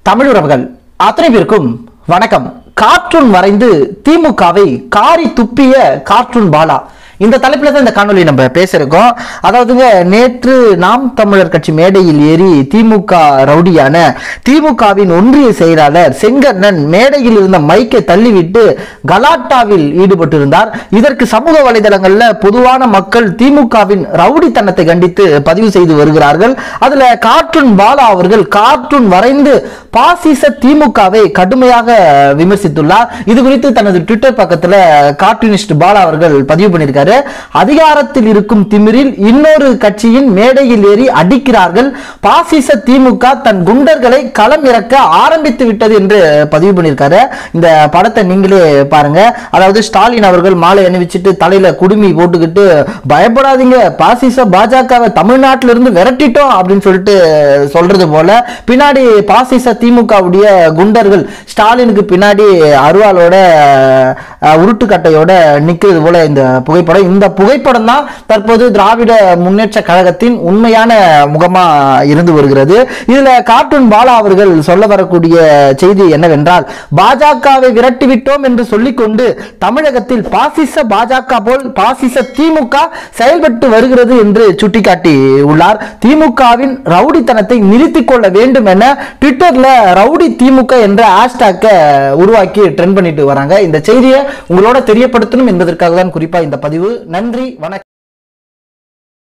தமிழ் உறவுகள் அத்தனை பேருக்கும் வணக்கம் கார்ட்டூன் வரைந்து திமுகவை காரி துப்பிய கார்ட்டூன் பாலா இந்த தலைப்பில் தான் இந்த காணொலி நம்ம பேசியிருக்கோம் அதாவதுங்க நேற்று நாம் தமிழர் கட்சி மேடையில் ஏறி திமுக ரவுடியான திமுகவின் ஒன்றிய செயலாளர் செங்கண்ணன் மேடையில் இருந்த மைக்கை தள்ளிவிட்டு கலாட்டாவில் ஈடுபட்டிருந்தார் இதற்கு சமூக வலைதளங்கள்ல பொதுவான மக்கள் திமுகவின் ரவுடித்தனத்தை கண்டித்து பதிவு செய்து வருகிறார்கள் அதுல கார்ட்டூன் பாலா அவர்கள் கார்ட்டூன் வரைந்து பாசிச திமுகவை கடுமையாக விமர்சித்துள்ளார் இது குறித்து தனது ட்விட்டர் பக்கத்துல கார்ட்டூனிஸ்ட் பாலா அவர்கள் பதிவு பண்ணியிருக்காரு அதிகாரத்தில் இருக்கும் திமிரில் இன்னொரு கட்சியின் மேடையில் ஏறி அடிக்கிறார்கள் பாசிச திமுக தன் குண்டர்களை களம் இறக்க ஆரம்பித்து விட்டது என்று பதிவு பண்ணியிருக்காரு இந்த படத்தை நீங்களே பாருங்க அதாவது ஸ்டாலின் அவர்கள் மாலை அணிவிச்சிட்டு தலையில குடுமி போட்டுக்கிட்டு பயப்படாதீங்க பாசிச பாஜகவை தமிழ்நாட்டில இருந்து விரட்டிட்டோம் அப்படின்னு சொல்லிட்டு சொல்றது போல பின்னாடி பாசிச திமுகவுடைய குண்டர்கள் ஸ்டாலினுக்கு பின்னாடி அருவாளோட அஹ், உருட்டுக்கட்டையோட நிக்கிறது போல இந்த புகைப்படம் இந்த புகைப்படம் தான் தற்போது திராவிட முன்னேற்ற கழகத்தின் உண்மையான முகமா இருந்து வருகிறது இதுல கார்ட்டூன் பாலா அவர்கள் சொல்ல வரக்கூடிய செய்தி என்னவென்றால் பாஜகவை விரட்டிவிட்டோம் என்று சொல்லிக்கொண்டு தமிழகத்தில் பாசிச பாஜக போல் பாசிச திமுக செயல்பட்டு வருகிறது என்று சுட்டிக்காட்டி உள்ளார் திமுகவின் ரவுடித்தனத்தை நிறுத்திக் கொள்ள வேண்டும் என ட்விட்டர்ல ரவுடி திமுக என்ற ஹேஷ்டாக்க உருவாக்கி ட்ரெண்ட் பண்ணிட்டு வராங்க இந்த செய்தியை உங்களோட தெரியப்படுத்தணும் என்பதற்காக தான் குறிப்பா இந்த பதிவு நன்றி வணக்கம்